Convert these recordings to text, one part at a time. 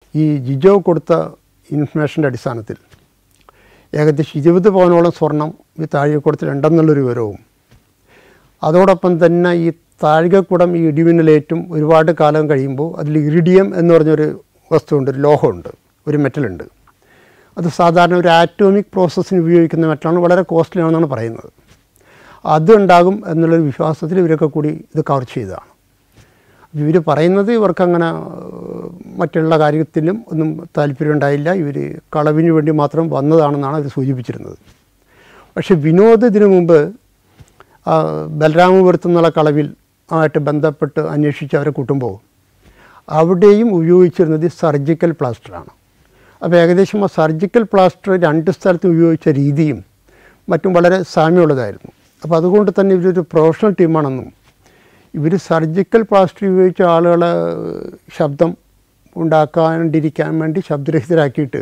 ഈ ജിജോ കൊടുത്ത ഇൻഫർമേഷൻ്റെ അടിസ്ഥാനത്തിൽ ഏകദേശം ഇരുപത് പവനോളം സ്വർണം ഈ താഴികക്കുടത്തിലുണ്ടെന്നുള്ളൊരു വിവരവും അതോടൊപ്പം തന്നെ ഈ താഴികക്കുടം ഈ ഇടിമിന്നലേറ്റും ഒരുപാട് കാലം കഴിയുമ്പോൾ അതിൽ ഇറിഡിയം എന്ന് പറഞ്ഞൊരു വസ്തുവുണ്ട് ഒരു ലോഹമുണ്ട് ഒരു മെറ്റലുണ്ട് അത് സാധാരണ ഒരു ആറ്റോമിക് പ്രോസസ്സിന് ഉപയോഗിക്കുന്ന മെറ്റലാണ് വളരെ കോസ്റ്റ്ലി ആണെന്നാണ് പറയുന്നത് അതുണ്ടാകും എന്നുള്ളൊരു വിശ്വാസത്തിൽ ഇവരൊക്കെ കൂടി ഇത് കവർ ചെയ്തതാണ് ഇവർ പറയുന്നത് ഇവർക്കങ്ങനെ ഏഹ്, മറ്റുള്ള കാര്യത്തിലും ഒന്നും താല്പര്യം ഉണ്ടായില്ല ഇവർ കളവിന് വേണ്ടി മാത്രം വന്നതാണെന്നാണ് അവർ സൂചിപ്പിച്ചിരുന്നത് പക്ഷേ വിനോദ് ഇതിനു മുമ്പ് ആ, ബലരാമപുരത്തു നിന്നുള്ള കളവിൽ ആയിട്ട് ബന്ധപ്പെട്ട് അന്വേഷിച്ച് അവരെ കൂട്ടുമ്പോൾ അവിടെയും ഉപയോഗിച്ചിരുന്നത് സർജിക്കൽ പ്ലാസ്റ്ററാണ് അപ്പോൾ ഏകദേശം ആ സർജിക്കൽ പ്ലാസ്റ്റർ രണ്ട് സ്ഥലത്തും ഉപയോഗിച്ച രീതിയും മറ്റും വളരെ സാമ്യമുള്ളതായിരുന്നു അപ്പോൾ അതുകൊണ്ട് തന്നെ ഇവരൊരു പ്രൊഫഷണൽ ടീമാണെന്നും ഇവർ സർജിക്കൽ പ്ലാസ്റ്റർ ഉപയോഗിച്ച ആളുകളെ ശബ്ദം ഉണ്ടാക്കാണ്ടിരിക്കാൻ വേണ്ടി ശബ്ദരഹിതരാക്കിയിട്ട്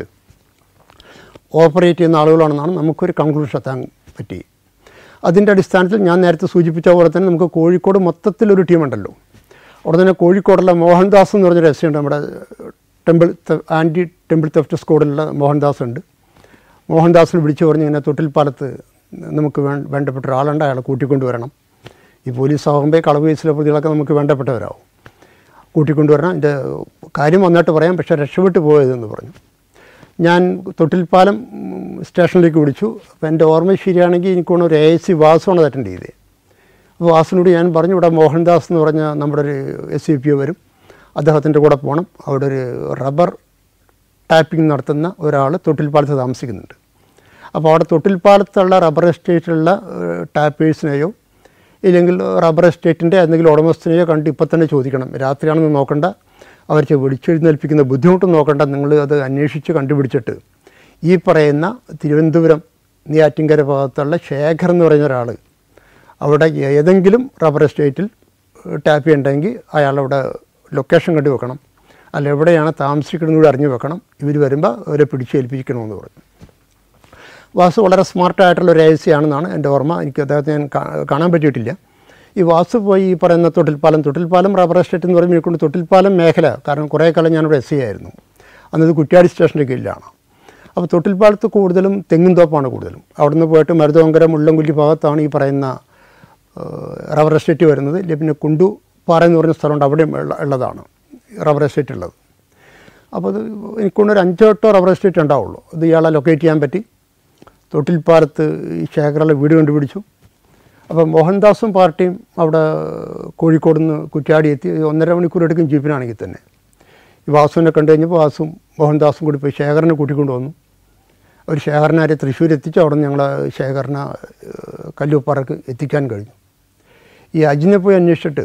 ഓപ്പറേറ്റ് ചെയ്യുന്ന ആളുകളാണെന്നാണ് നമുക്കൊരു കൺക്ലൂഷൻ എത്താൻ പറ്റി അതിൻ്റെ അടിസ്ഥാനത്തിൽ ഞാൻ നേരത്തെ സൂചിപ്പിച്ച പോലെ തന്നെ നമുക്ക് കോഴിക്കോട് മൊത്തത്തിലൊരു ടീമുണ്ടല്ലോ അവിടെ തന്നെ കോഴിക്കോടുള്ള മോഹൻദാസ് എന്ന് പറഞ്ഞൊരു രസമുണ്ട് നമ്മുടെ ടെമ്പിൾ ആൻറ്റി ടെമ്പിൾ തെഫ്റ്റ് സ്ക്വാഡിലുള്ള മോഹൻദാസ് ഉണ്ട് മോഹൻദാസിനെ വിളിച്ചു പറഞ്ഞ് ഇങ്ങനെ തൊട്ടിൽപ്പാലത്ത് നമുക്ക് വേ വേണ്ടപ്പെട്ട ഒരാളുണ്ട് അയാളെ കൂട്ടിക്കൊണ്ടുവരണം ഈ പോലീസ് ആകുമ്പോൾ കളവ് കേസിലെ പ്രതികളൊക്കെ നമുക്ക് വേണ്ടപ്പെട്ടവരാവും കൂട്ടിക്കൊണ്ടുവരണം എൻ്റെ കാര്യം വന്നിട്ട് പറയാം പക്ഷേ രക്ഷപ്പെട്ടു പോയതെന്ന് പറഞ്ഞു ഞാൻ തൊട്ടിൽപ്പാലം ഉം, സ്റ്റേഷനിലേക്ക് വിളിച്ചു അപ്പോൾ എൻ്റെ ഓർമ്മ ശരിയാണെങ്കിൽ എനിക്കൊന്ന് ഒരു എ സി വാസുവാണ് അത് അറ്റൻഡ് ചെയ്തത് അപ്പോൾ വാസുവിനോട് ഞാൻ പറഞ്ഞു ഇവിടെ മോഹൻദാസ് എന്ന് പറഞ്ഞ നമ്മുടെ ഒരു എസ് സി പി ഒ വരും അദ്ദേഹത്തിൻ്റെ കൂടെ പോകണം അവിടെ ഒരു റബ്ബർ ടാപ്പിംഗ് നടത്തുന്ന ഒരാൾ തൊട്ടിൽപ്പാലത്ത് താമസിക്കുന്നുണ്ട് അപ്പോൾ അവിടെ തൊട്ടിൽപ്പാലത്തുള്ള റബ്ബർ എസ്റ്റേറ്റിലുള്ള ടാപ്പേഴ്സിനെയോ ഇല്ലെങ്കിൽ റബ്ബർ എസ്റ്റേറ്റിൻ്റെ എന്തെങ്കിലും ഉടമസ്ഥനെയോ കണ്ട് ഇപ്പം തന്നെ ചോദിക്കണം രാത്രിയാണെന്ന് നോക്കണ്ട അവർക്ക് വിളിച്ചെഴുന്നേൽപ്പിക്കുന്ന ബുദ്ധിമുട്ട് നോക്കണ്ട നിങ്ങൾ അത് അന്വേഷിച്ച് കണ്ടുപിടിച്ചിട്ട് ഈ പറയുന്ന തിരുവനന്തപുരം നെയ്യാറ്റിൻകര ഭാഗത്തുള്ള ശേഖർ എന്ന് പറയുന്ന ഒരാൾ അവിടെ ഏതെങ്കിലും റബ്ബർ എസ്റ്റേറ്റിൽ ടാപ്പ് ചെയ്യണ്ടെങ്കിൽ അയാളവിടെ ലൊക്കേഷൻ കണ്ടു വെക്കണം അല്ല എവിടെയാണ് താമസിക്കുന്നത് കൂടി അറിഞ്ഞു വെക്കണം ഇവർ വരുമ്പോൾ അവരെ പിടിച്ചേൽപ്പിക്കണമെന്ന് പറഞ്ഞു വാസു വളരെ സ്മാർട്ടായിട്ടുള്ള ഒരു ആണെന്നാണ് എൻ്റെ ഓർമ്മ എനിക്ക് അദ്ദേഹത്തെ ഞാൻ കാ- കാണാൻ പറ്റിയിട്ടില്ല ഈ വാസു പോയി ഈ പറയുന്ന തൊട്ടിൽപ്പാലം തൊട്ടിൽപ്പാലം റബ്ബർ എസ്റ്റേറ്റ് എന്ന് പറയുമ്പോൾ കൊണ്ട് തൊട്ടിൽപ്പാലം മേഖല കാരണം കുറേ കാലം ഞാനിവിടെ എസ് ഐ ആയിരുന്നു അന്നത് കുറ്റ്യാടി സ്റ്റേഷൻ്റെ കീഴിലാണ് അപ്പോൾ തൊട്ടിൽപ്പാലത്ത് കൂടുതലും തെങ്ങും തോപ്പാണ് കൂടുതലും അവിടുന്ന് പോയിട്ട് മരുതോങ്കര മുള്ളംകുല്ലി ഭാഗത്താണ് ഈ പറയുന്ന ഏഹ്, റബ്ബർ എസ്റ്റേറ്റ് വരുന്നത് ഇല്ല പിന്നെ കുണ്ടു പാറ എന്ന് പറഞ്ഞ സ്ഥലമുണ്ട് അവിടെയും ഉള്ള- ഉള്ളതാണ് റബ്ബർ എസ്റ്റേറ്റ് ഉള്ളത് അപ്പോൾ അത് എനിക്കൊണ്ടൊരു അഞ്ചോ എട്ടോ റബ്ബർ എസ്റ്റേറ്റ് ഉണ്ടാവുള്ളൂ അത് ഇയാളെ ലൊക്കേറ്റ് ചെയ്യാൻ പറ്റി തൊട്ടിൽപ്പാലത്ത് ഈ ശേഖരമുള്ള വീട് കണ്ടുപിടിച്ചു അപ്പോൾ മോഹൻദാസും പാർട്ടിയും അവിടെ കോഴിക്കോട് നിന്ന് കുറ്റ്യാടി എത്തി ഒന്നര മണിക്കൂർ എടുക്കും ജീപ്പിനാണെങ്കിൽ തന്നെ ഈ വാസുവിനെ കണ്ടു കഴിഞ്ഞപ്പോൾ വാസും മോഹൻദാസും കൂടി പോയി ശേഖരനെ കൂട്ടിക്കൊണ്ട് വന്നു അവർ ശേഖരനാരെ തൃശ്ശൂർ എത്തിച്ചു അവിടെ നിന്ന് ഞങ്ങൾ ശേഖരനെ ഏഹ്, കല്ലുപ്പാറക്ക് എത്തിക്കാൻ കഴിഞ്ഞു ഈ അജിനെ പോയി അന്വേഷിച്ചിട്ട്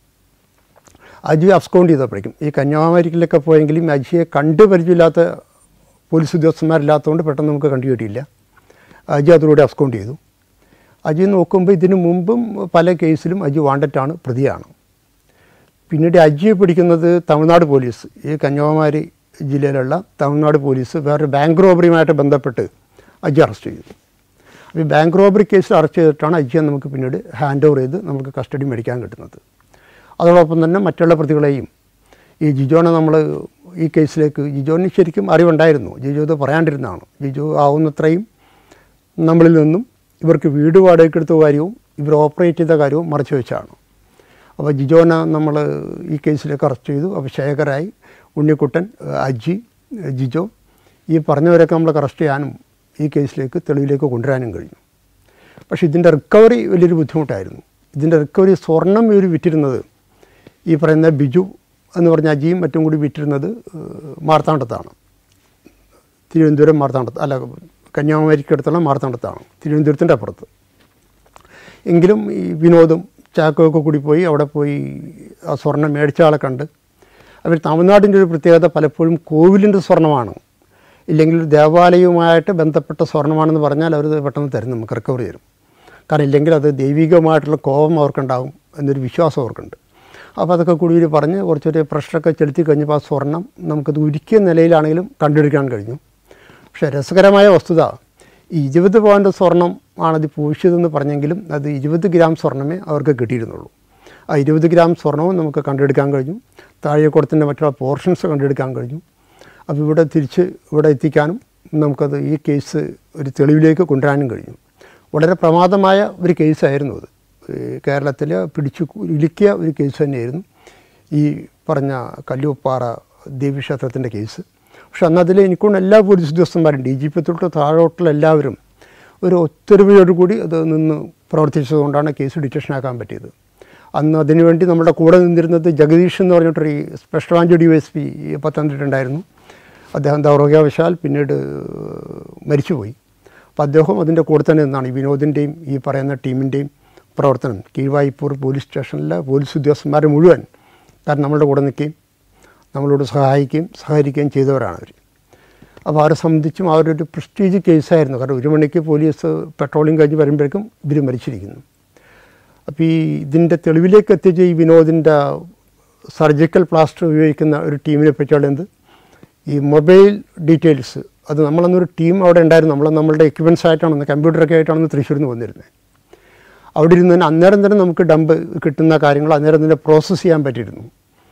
അജി അബ്സ്കൗണ്ട് ചെയ്തപ്പോഴേക്കും ഈ കന്യാകുമാരിയിലൊക്കെ പോയെങ്കിലും അജിയെ കണ്ട് പരിചയമില്ലാത്ത പോലീസ് ഉദ്യോഗസ്ഥന്മാരില്ലാത്തതുകൊണ്ട് പെട്ടെന്ന് നമുക്ക് കണ്ടു കിട്ടിയില്ല അജി അതിലൂടെ അബ്സ്കൗണ്ട് ചെയ്തു അജി നോക്കുമ്പോൾ ഇതിനു മുമ്പും പല കേസിലും അജി വാണ്ടറ്റാണ് പ്രതിയാണ് പിന്നീട് അജിയെ പിടിക്കുന്നത് തമിഴ്നാട് പോലീസ് ഈ കന്യാകുമാരി ജില്ലയിലുള്ള തമിഴ്നാട് പോലീസ് വേറൊരു ബാങ്ക് റോബറിയുമായിട്ട് ബന്ധപ്പെട്ട് അജി അറസ്റ്റ് ചെയ്തു അപ്പോൾ ഈ ബാങ്ക് റോബറി കേസിൽ അറസ്റ്റ് ചെയ്തിട്ടാണ് അജിയെ നമുക്ക് പിന്നീട് ഹാൻഡ് ഓവർ ചെയ്ത് നമുക്ക് കസ്റ്റഡി മേടിക്കാൻ കിട്ടുന്നത് അതോടൊപ്പം തന്നെ മറ്റുള്ള പ്രതികളെയും ഈ ജിജോനെ നമ്മൾ ഈ കേസിലേക്ക് ജിജോന് ശരിക്കും അറിവുണ്ടായിരുന്നു ജിജോ ഇത് പറയാണ്ടിരുന്നതാണ് ജിജോ ആവുന്നത്രയും നമ്മളിൽ നിന്നും ഇവർക്ക് വീട് വാടകയ്ക്ക് എടുത്ത കാര്യവും ഇവർ ഓപ്പറേറ്റ് ചെയ്ത കാര്യവും മറച്ചു വെച്ചാണ് അപ്പോൾ ജിജോനെ നമ്മൾ ഈ കേസിലേക്ക് അറസ്റ്റ് ചെയ്തു അപ്പോൾ ശേഖരായി ഉണ്ണിക്കുട്ടൻ ഏഹ് അജി ഏഹ് ജിജോ ഈ പറഞ്ഞവരൊക്കെ നമ്മൾ അറസ്റ്റ് ചെയ്യാനും ഈ കേസിലേക്ക് തെളിവിലേക്ക് കൊണ്ടുവരാനും കഴിഞ്ഞു പക്ഷേ ഇതിൻ്റെ റിക്കവറി വലിയൊരു ബുദ്ധിമുട്ടായിരുന്നു ഇതിൻ്റെ റിക്കവറി സ്വർണം ഇവർ വിറ്റിരുന്നത് ഈ പറയുന്ന ബിജു എന്ന് പറഞ്ഞ അജിയും മറ്റും കൂടി വിറ്റിരുന്നത് ഏഹ് മാർത്താണ്ഡത്താണ് തിരുവനന്തപുരം മാർത്താണ്ഡത്ത് അല്ല കന്യാകുമാരിക്കടുത്തുള്ള മാർത്താണ്ഡത്താണ് തിരുവനന്തപുരത്തിൻ്റെ അപ്പുറത്ത് എങ്കിലും ഈ വിനോദും ചാക്കോയൊക്കെ കൂടി പോയി അവിടെ പോയി ആ സ്വർണം മേടിച്ച ആളെ കണ്ട് അവർ തമിഴ്നാടിൻ്റെ ഒരു പ്രത്യേകത പലപ്പോഴും കോവിലിൻ്റെ സ്വർണ്ണമാണ് ഇല്ലെങ്കിൽ ഒരു ദേവാലയവുമായിട്ട് ബന്ധപ്പെട്ട സ്വർണ്ണമാണെന്ന് പറഞ്ഞാൽ അവർ പെട്ടെന്ന് തരും നമുക്ക് റിക്കവർ തരും കാരണം ഇല്ലെങ്കിൽ അത് ദൈവികമായിട്ടുള്ള കോപം അവർക്കുണ്ടാകും എന്നൊരു വിശ്വാസം അവർക്കുണ്ട് അപ്പോൾ അതൊക്കെ കൂടി ഇവർ പറഞ്ഞ് കുറച്ചൊരു പ്രഷറൊക്കെ ചെലുത്തി കഴിഞ്ഞപ്പോൾ ആ സ്വർണം നമുക്കത് ഉരുക്കിയ നിലയിലാണെങ്കിലും കണ്ടെടുക്കാൻ കഴിഞ്ഞു പക്ഷേ രസകരമായ വസ്തുത ഈ ഇരുപത് പവൻ്റെ സ്വർണം ആണത് പൂശിയതെന്ന് പറഞ്ഞെങ്കിലും അത് ഇരുപത് ഗ്രാം സ്വർണ്ണമേ അവർക്ക് കിട്ടിയിരുന്നുള്ളൂ ആ ഇരുപത് ഗ്രാം സ്വർണവും നമുക്ക് കണ്ടെടുക്കാൻ കഴിഞ്ഞു താഴെക്കുടത്തിൻ്റെ മറ്റുള്ള പോർഷൻസ് കണ്ടെടുക്കാൻ കഴിഞ്ഞു അപ്പോൾ ഇവിടെ തിരിച്ച് ഇവിടെ എത്തിക്കാനും നമുക്കത് ഈ കേസ് ഒരു തെളിവിലേക്ക് കൊണ്ടുവരാനും കഴിഞ്ഞു വളരെ പ്രമാദമായ ഒരു കേസായിരുന്നു അത് കേരളത്തിൽ പിടിച്ചു ഇലുക്കിയ ഒരു കേസ് തന്നെയായിരുന്നു ഈ പറഞ്ഞ കല്ലുപ്പാറ ദേവീക്ഷേത്രത്തിൻ്റെ കേസ് പക്ഷെ അന്ന് അതിൽ എനിക്കൊണ്ട് എല്ലാ പോലീസ് ഉദ്യോഗസ്ഥന്മാരും ഡി ജി പി തൊട്ട് താഴോട്ടുള്ള എല്ലാവരും ഒരു ഒത്തൊരുമയോടുകൂടി അത് നിന്ന് പ്രവർത്തിച്ചതുകൊണ്ടാണ് കേസ് ഡിറ്റക്ഷനാക്കാൻ പറ്റിയത് അന്ന് അതിനുവേണ്ടി നമ്മുടെ കൂടെ നിന്നിരുന്നത് ജഗദീഷ് എന്ന് പറഞ്ഞിട്ടൊരു ഈ special branch D S P Pathanamthitta ഉണ്ടായിരുന്നു അദ്ദേഹം ദൗർഭാഗ്യവശാൽ പിന്നീട് മരിച്ചുപോയി അപ്പോൾ അദ്ദേഹം അതിൻ്റെ കൂടെ തന്നെ നിന്നാണ് ഈ വിനോദിൻ്റെയും ഈ പറയുന്ന ടീമിൻ്റെയും പ്രവർത്തനം കീഴ്വായിപ്പൂർ പോലീസ് സ്റ്റേഷനിലെ പോലീസ് ഉദ്യോഗസ്ഥന്മാർ മുഴുവൻ കാരണം നമ്മളുടെ കൂടെ നിൽക്കുകയും നമ്മളോട് സഹായിക്കുകയും സഹകരിക്കുകയും ചെയ്തവരാണ് അവർ അപ്പോൾ അവരെ സംബന്ധിച്ചും അവരൊരു പ്രസ്റ്റീജ് കേസായിരുന്നു കാരണം ഒരു മണിക്ക് പോലീസ് പെട്രോളിംഗ് കഴിഞ്ഞ് വരുമ്പോഴേക്കും ഇവർ മരിച്ചിരിക്കുന്നു അപ്പോൾ ഈ ഇതിൻ്റെ തെളിവിലേക്ക് എത്തിച്ച ഈ വിനോദിൻ്റെ സർജിക്കൽ പ്ലാസ്റ്റർ ഉപയോഗിക്കുന്ന ഒരു ടീമിനെ പറ്റിയുള്ള എന്ത് ഈ മൊബൈൽ ഡീറ്റെയിൽസ് അത് നമ്മളന്നൊരു ടീം അവിടെ ഉണ്ടായിരുന്നു നമ്മൾ നമ്മളുടെ എക്യുപ്മെൻസ് ആയിട്ടാണ് കമ്പ്യൂട്ടറൊക്കെ ആയിട്ടാണ് തൃശ്ശൂരിൽ നിന്ന് വന്നിരുന്നത് അവിടെ ഇരുന്ന് തന്നെ അന്നേരം തന്നെ നമുക്ക് ഡംപ് കിട്ടുന്ന കാര്യങ്ങൾ അന്നേരം തന്നെ പ്രോസസ്സ് ചെയ്യാൻ പറ്റിയിരുന്നു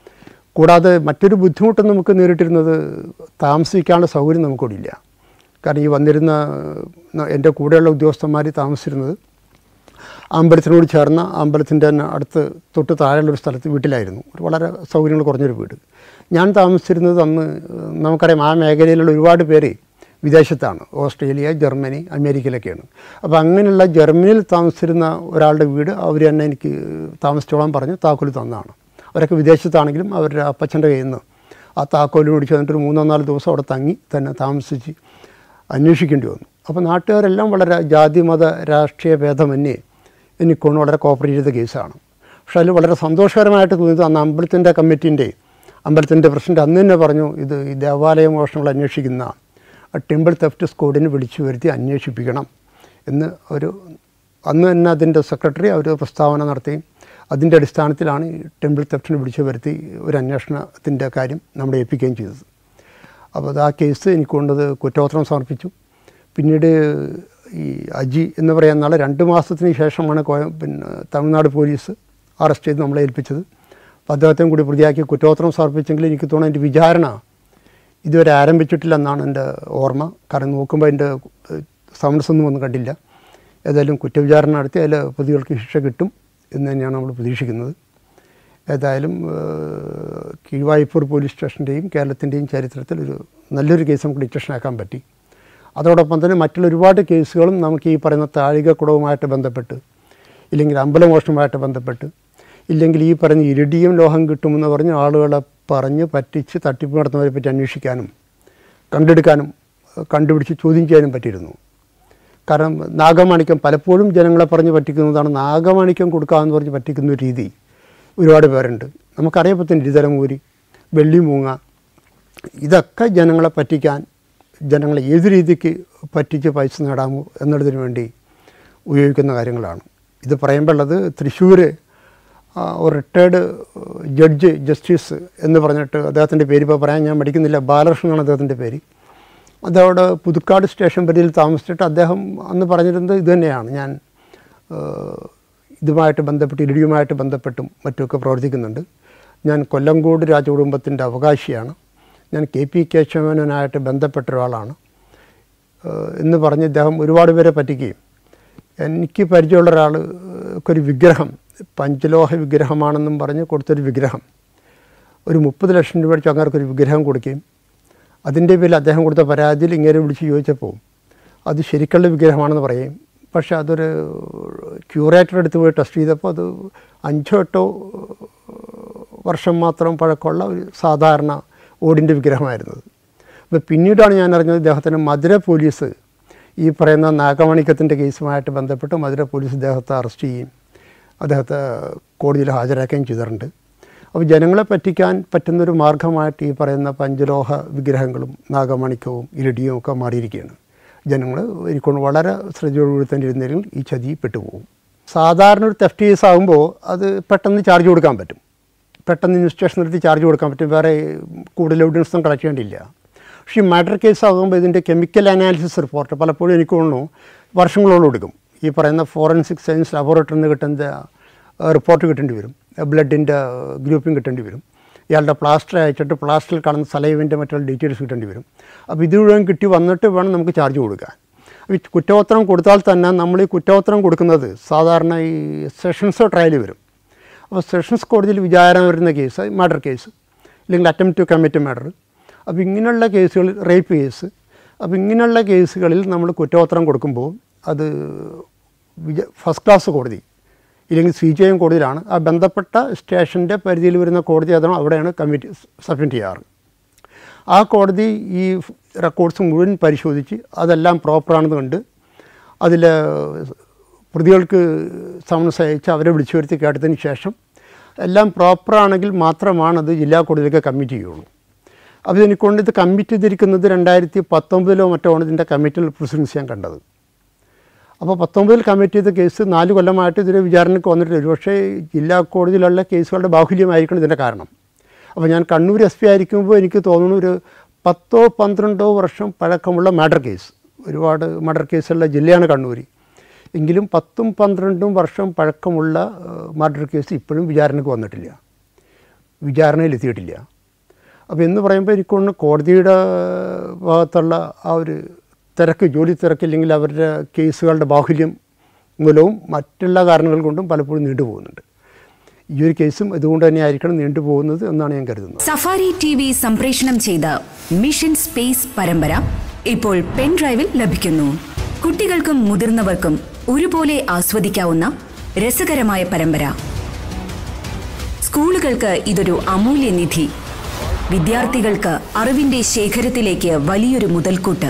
കൂടാതെ മറ്റൊരു ബുദ്ധിമുട്ട് നമുക്ക് നേരിട്ടിരുന്നത് താമസിക്കാനുള്ള സൗകര്യം നമുക്കില്ല കാരണം ഈ വന്നിരുന്ന എൻ്റെ കൂടെയുള്ള ഉദ്യോഗസ്ഥന്മാർ താമസിച്ചിരുന്നത് അമ്പലത്തിനോട് ചേർന്ന അമ്പലത്തിൻ്റെ തന്നെ അടുത്ത് തൊട്ട് താഴെയുള്ള ഒരു സ്ഥലത്ത് വീട്ടിലായിരുന്നു ഒരു വളരെ സൗകര്യങ്ങൾ കുറഞ്ഞൊരു വീട് ഞാൻ താമസിച്ചിരുന്നത് അന്ന് നമുക്കറിയാം ആ മേഖലയിലുള്ള ഒരുപാട് പേര് വിദേശത്താണ് ഓസ്ട്രേലിയ ജർമ്മനി അമേരിക്കയിലൊക്കെയാണ് അപ്പോൾ അങ്ങനെയുള്ള ജർമ്മനിയിൽ താമസിച്ചിരുന്ന ഒരാളുടെ വീട് അവർ തന്നെ എനിക്ക് താമസിച്ചോളാൻ പറഞ്ഞ് താക്കോൽ തന്നതാണ് അവരൊക്കെ വിദേശത്താണെങ്കിലും അവരുടെ അപ്പച്ചൻ്റെ കയ്യിൽ നിന്ന് ആ താക്കോൽ മേടിച്ച് വന്നിട്ട് ഒരു മൂന്നോ നാല് ദിവസം അവിടെ തങ്ങി തന്നെ താമസിച്ച് അന്വേഷിക്കേണ്ടി വന്നു അപ്പോൾ നാട്ടുകാരെല്ലാം വളരെ ജാതി മത രാഷ്ട്രീയ ഭേദമന്യേ എനിക്കൊണ്ട് വളരെ കോപ്പറേറ്റ് ചെയ്ത കേസാണ് പക്ഷെ അതിൽ വളരെ സന്തോഷകരമായിട്ട് തോന്നിയത് അന്ന് അമ്പലത്തിൻ്റെ കമ്മിറ്റീൻ്റെ അമ്പലത്തിൻ്റെ പ്രസിഡന്റ് അന്ന് തന്നെ പറഞ്ഞു ഇത് ഈ ദേവാലയ മോഷണങ്ങൾ അന്വേഷിക്കുന്ന ടെമ്പിൾ തെഫ്റ്റ് സ്ക്വാഡിനെ വിളിച്ചു വരുത്തി അന്വേഷിപ്പിക്കണം എന്ന് ഒരു അന്ന് തന്നെ അതിൻ്റെ സെക്രട്ടറി അവർ പ്രസ്താവന നടത്തുകയും അതിൻ്റെ അടിസ്ഥാനത്തിലാണ് ഈ ടെമ്പിൾ തെഫ്റ്റിനെ വിളിച്ചു വരുത്തി ഒരു അന്വേഷണത്തിൻ്റെ കാര്യം നമ്മളെ ഏൽപ്പിക്കുകയും ചെയ്തത് അപ്പോൾ അത് ആ കേസ് എനിക്ക് കൊണ്ടത് കുറ്റപത്രം സമർപ്പിച്ചു പിന്നീട് ഈ അജി എന്ന് പറയുന്ന ആൾ രണ്ട് മാസത്തിന് ശേഷമാണ് കോയ പിന്നെ തമിഴ്നാട് പോലീസ് അറസ്റ്റ് ചെയ്ത് നമ്മളെ ഏൽപ്പിച്ചത് അപ്പോൾ അദ്ദേഹത്തെയും കൂടി പ്രതിയാക്കി കുറ്റപത്രം സമർപ്പിച്ചെങ്കിൽ എനിക്ക് തോന്നുന്നു എൻ്റെ വിചാരണ ഇതുവരെ ആരംഭിച്ചിട്ടില്ലെന്നാണ് എൻ്റെ ഓർമ്മ കാരണം നോക്കുമ്പോൾ എൻ്റെ സമൻസ് ഒന്നും ഒന്നും കണ്ടില്ല ഏതായാലും കുറ്റവിചാരണ നടത്തി അതിൽ പ്രതികൾക്ക് ശിക്ഷ കിട്ടും എന്ന് തന്നെയാണ് നമ്മൾ പ്രതീക്ഷിക്കുന്നത് ഏതായാലും ഏഹ്, കീഴ്വായിപ്പൂർ പോലീസ് സ്റ്റേഷൻ്റെയും കേരളത്തിൻ്റെയും ചരിത്രത്തിൽ ഒരു നല്ലൊരു കേസ് നമുക്ക് ഡിറ്റക്ഷനാക്കാൻ പറ്റി അതോടൊപ്പം തന്നെ മറ്റുള്ള ഒരുപാട് കേസുകളും നമുക്ക് ഈ പറയുന്ന താഴികക്കുടവുമായിട്ട് ബന്ധപ്പെട്ട് ഇല്ലെങ്കിൽ അമ്പലമോഷണവുമായിട്ട് ബന്ധപ്പെട്ട് ഇല്ലെങ്കിൽ ഈ പറഞ്ഞ ഇരിടിയും ലോഹം കിട്ടുമെന്ന് പറഞ്ഞ് ആളുകളെ പറഞ്ഞ് പറ്റിച്ച് തട്ടിപ്പ് നടത്തുന്നവരെ പറ്റി അന്വേഷിക്കാനും കണ്ടെടുക്കാനും ഏഹ്, കണ്ടുപിടിച്ച് ചോദ്യം ചെയ്യാനും പറ്റിയിരുന്നു കാരണം നാഗമാണിക്യം പലപ്പോഴും ജനങ്ങളെ പറഞ്ഞ് പറ്റിക്കുന്നതാണ് നാഗമാണിക്യം കൊടുക്കാമെന്ന് പറഞ്ഞ് പറ്റിക്കുന്ന ഒരു രീതി ഒരുപാട് പേരുണ്ട് നമുക്കറിയപ്പോൾ തന്നെ ഇരുതലമൂരി വെള്ളിമൂങ്ങ ഇതൊക്കെ ജനങ്ങളെ പറ്റിക്കാൻ ജനങ്ങളെ ഏത് രീതിക്ക് പറ്റിച്ച് പൈസ നേടാമോ എന്നുള്ളതിന് വേണ്ടി ഉപയോഗിക്കുന്ന കാര്യങ്ങളാണ് ഇത് പറയുമ്പോഴുള്ളത് തൃശ്ശൂർ ആ, ഒരു റിട്ടയർഡ് ജഡ്ജ് ജസ്റ്റിസ് എന്ന് പറഞ്ഞിട്ട് അദ്ദേഹത്തിൻ്റെ പേര് ഇപ്പോൾ പറയാൻ ഞാൻ പഠിക്കുന്നില്ല ബാലകൃഷ്ണനാണ് അദ്ദേഹത്തിൻ്റെ പേര് അതവിടെ പുതുക്കാട് സ്റ്റേഷൻ പരിധിയിൽ താമസിച്ചിട്ട് അദ്ദേഹം അന്ന് പറഞ്ഞിരുന്നത് ഇത് തന്നെയാണ് ഞാൻ ഏഹ്, ഇതുമായിട്ട് ബന്ധപ്പെട്ട് ഇടിയുമായിട്ട് ബന്ധപ്പെട്ടും മറ്റുമൊക്കെ പ്രവർത്തിക്കുന്നുണ്ട് ഞാൻ കൊല്ലങ്കോട് രാജകുടുംബത്തിൻ്റെ അവകാശിയാണ് ഞാൻ കെ പി കേശവനായിട്ട് ബന്ധപ്പെട്ട ഒരാളാണ് ഏഹ്, എന്ന് പറഞ്ഞ് ഇദ്ദേഹം ഒരുപാട് പേരെ പറ്റിക്കുകയും എനിക്ക് പരിചയമുള്ള ഒരാൾ ഒരു വിഗ്രഹം പഞ്ചലോഹ വിഗ്രഹമാണെന്നും പറഞ്ഞ് കൊടുത്തൊരു വിഗ്രഹം ഒരു മുപ്പത് ലക്ഷം രൂപ അടിച്ച് അങ്ങനെ ഒരു വിഗ്രഹം കൊടുക്കുകയും അതിൻ്റെ പേരിൽ അദ്ദേഹം കൊടുത്ത പരാതിയിൽ ഇങ്ങനെ വിളിച്ച് ചോദിച്ചപ്പോൾ അത് ശരിക്കുള്ള വിഗ്രഹമാണെന്ന് പറയും പക്ഷേ അതൊരു ക്യൂറേറ്റർ എടുത്ത് പോയി ടെസ്റ്റ് ചെയ്തപ്പോൾ അത് അഞ്ചോ എട്ടോ വർഷം മാത്രം പഴക്കമുള്ള ഒരു സാധാരണ ഓടിൻ്റെ വിഗ്രഹമായിരുന്നത് അപ്പോൾ പിന്നീടാണ് ഞാൻ അറിഞ്ഞത് ഇദ്ദേഹത്തിന് മധുര പോലീസ് ഈ പറയുന്ന നാഗമണിക്കത്തിൻ്റെ കേസുമായിട്ട് ബന്ധപ്പെട്ട് മധുര പോലീസ് ഇദ്ദേഹത്തെ അറസ്റ്റ് ചെയ്യുകയും അദ്ദേഹത്തെ കോടതിയിൽ ഹാജരാക്കുകയും ചെയ്തിട്ടുണ്ട് അപ്പോൾ ജനങ്ങളെ പറ്റിക്കാൻ പറ്റുന്നൊരു മാർഗമായിട്ട് ഈ പറയുന്ന പഞ്ചലോഹ വിഗ്രഹങ്ങളും നാഗമണിക്കവും ഇരടിയും ഒക്കെ മാറിയിരിക്കുകയാണ് ജനങ്ങൾ എനിക്കൊണ്ട് വളരെ ശ്രദ്ധയോടുകൂടി തന്നെ ഇരുന്നെങ്കിൽ ഈ ചതി പെട്ടുപോകും സാധാരണ ഒരു തെഫ്റ്റ് കേസ് ആകുമ്പോൾ അത് പെട്ടെന്ന് ചാർജ് കൊടുക്കാൻ പറ്റും പെട്ടെന്ന് ഇൻവെസ്റ്റിഗേഷൻ നടത്തി ചാർജ് കൊടുക്കാൻ പറ്റും വേറെ കൂടുതൽ എവിഡൻസ് ഒന്നും കളക്ട് ചെയ്യേണ്ടിയില്ല പക്ഷേ ഈ മർഡർ കേസ് ആകുമ്പോൾ ഇതിൻ്റെ കെമിക്കൽ അനാലിസിസ് റിപ്പോർട്ട് പലപ്പോഴും എനിക്ക് തോന്നുന്നു വർഷങ്ങളോളം എടുക്കും ഈ പറയുന്ന ഫോറൻസിക് സയൻസ് ലബോറട്ടറിയിൽ നിന്ന് കിട്ടുന്ന റിപ്പോർട്ട് കിട്ടേണ്ടി വരും ബ്ലഡിൻ്റെ ഗ്രൂപ്പിംഗ് കിട്ടേണ്ടി വരും ഇയാളുടെ പ്ലാസ്റ്റർ അയച്ചിട്ട് പ്ലാസ്റ്ററിൽ കാണുന്ന സലൈവിൻ്റെ മറ്റുള്ള ഡീറ്റെയിൽസ് കിട്ടേണ്ടി വരും അപ്പോൾ ഇത് മുഴുവൻ കിട്ടി വന്നിട്ട് വേണം നമുക്ക് ചാർജ് കൊടുക്കാൻ ഈ കുറ്റപത്രം കൊടുത്താൽ തന്നെ നമ്മൾ ഈ കുറ്റപത്രം കൊടുക്കുന്നത് സാധാരണ ഈ സെഷൻസ് ട്രയൽ വരും അപ്പോൾ സെഷൻസ് കോടതിയിൽ വിചാരണ വരുന്ന കേസ് മർഡർ കേസ് അല്ലെങ്കിൽ അറ്റംപ്റ്റ് ടു കമ്മിറ്റ് മർഡർ അപ്പോൾ ഇങ്ങനെയുള്ള കേസുകൾ റേപ്പ് കേസ് അപ്പോൾ ഇങ്ങനെയുള്ള കേസുകളിൽ നമ്മൾ കുറ്റപത്രം കൊടുക്കുമ്പോൾ അത് വിജ ഫസ്റ്റ് ക്ലാസ് കോടതി ഇല്ലെങ്കിൽ സി ജി എം കോടതിയിലാണ് ആ ബന്ധപ്പെട്ട സ്റ്റേഷൻ്റെ പരിധിയിൽ വരുന്ന കോടതി അതാണ് അവിടെയാണ് കമ്മിറ്റി സബ്മിറ്റ് ചെയ്യാറ് ആ കോടതി ഈ റെക്കോർഡ്സ് മുഴുവൻ പരിശോധിച്ച് അതെല്ലാം പ്രോപ്പറാണെന്ന് കണ്ട് അതിൽ പ്രതികൾക്ക് സമൻസ് അയച്ച് അവരെ വിളിച്ചു വരുത്തി കേട്ടതിന് ശേഷം എല്ലാം പ്രോപ്പറാണെങ്കിൽ മാത്രമാണ് അത് ജില്ലാ കോടതിയിലേക്ക് കമ്മിറ്റ് ചെയ്യുള്ളൂ അപ്പോൾ എനിക്കൊണ്ട് ഇത് കമ്മിറ്റ് ചെയ്തിരിക്കുന്നത് രണ്ടായിരത്തി പത്തൊമ്പതിലോ മറ്റോ ആണ് ഇതിൻ്റെ കമ്മിറ്റിയിൽ പ്രസിഡൻസ് ഞാൻ കണ്ടത് അപ്പോൾ പത്തൊമ്പതിൽ കമ്മിറ്റ് ചെയ്ത കേസ് നാല് കൊല്ലമായിട്ട് ഇതിന് വിചാരണയ്ക്ക് വന്നിട്ടില്ല ഒരുപക്ഷേ ജില്ലാ കോടതിയിലുള്ള കേസുകളുടെ ബാഹുല്യമായിരിക്കണം ഇതിൻ്റെ കാരണം അപ്പോൾ ഞാൻ കണ്ണൂർ എസ് പി ആയിരിക്കുമ്പോൾ എനിക്ക് തോന്നുന്നു ഒരു പത്തോ പന്ത്രണ്ടോ വർഷം പഴക്കമുള്ള മർഡർ കേസ് ഒരുപാട് മർഡർ കേസുള്ള ജില്ലയാണ് കണ്ണൂർ എങ്കിലും പത്തും പന്ത്രണ്ടും വർഷം പഴക്കമുള്ള മർഡർ കേസ് ഇപ്പോഴും വിചാരണയ്ക്ക് വന്നിട്ടില്ല വിചാരണയിൽ എത്തിയിട്ടില്ല അപ്പോൾ എന്ന് പറയുമ്പോൾ എനിക്കൊന്ന് കോടതിയുടെ ഭാഗത്തുള്ള ആ ഒരു തിരക്ക് ജോലി തിരക്കില്ലെങ്കിൽ അവരുടെ കേസുകളുടെ ബാഹുല്യം മൂലവും മറ്റുള്ള കാരണങ്ങൾ കൊണ്ടും പലപ്പോഴും നീണ്ടുപോകുന്നുണ്ട് ഈ ഒരു കേസും ഇതുകൊണ്ട് തന്നെ ആയിരിക്കണം നീണ്ടുപോകുന്നത് എന്നാണ് ഞാൻ കരുതുന്നത് സഫാരി ടി വി സംപ്രേഷണം ചെയ്ത മിഷൻ സ്പേസ് പരമ്പര ഇപ്പോൾ പെൻഡ്രൈവിൽ ലഭിക്കുന്നു കുട്ടികൾക്കും മുതിർന്നവർക്കും ഒരുപോലെ ആസ്വദിക്കാവുന്ന രസകരമായ പരമ്പര സ്കൂളുകൾക്ക് ഇതൊരു അമൂല്യ നിധി വിദ്യാർത്ഥികൾക്ക് അറിവിന്റെ ശേഖരത്തിലേക്ക് വലിയൊരു മുതൽക്കൂട്ട്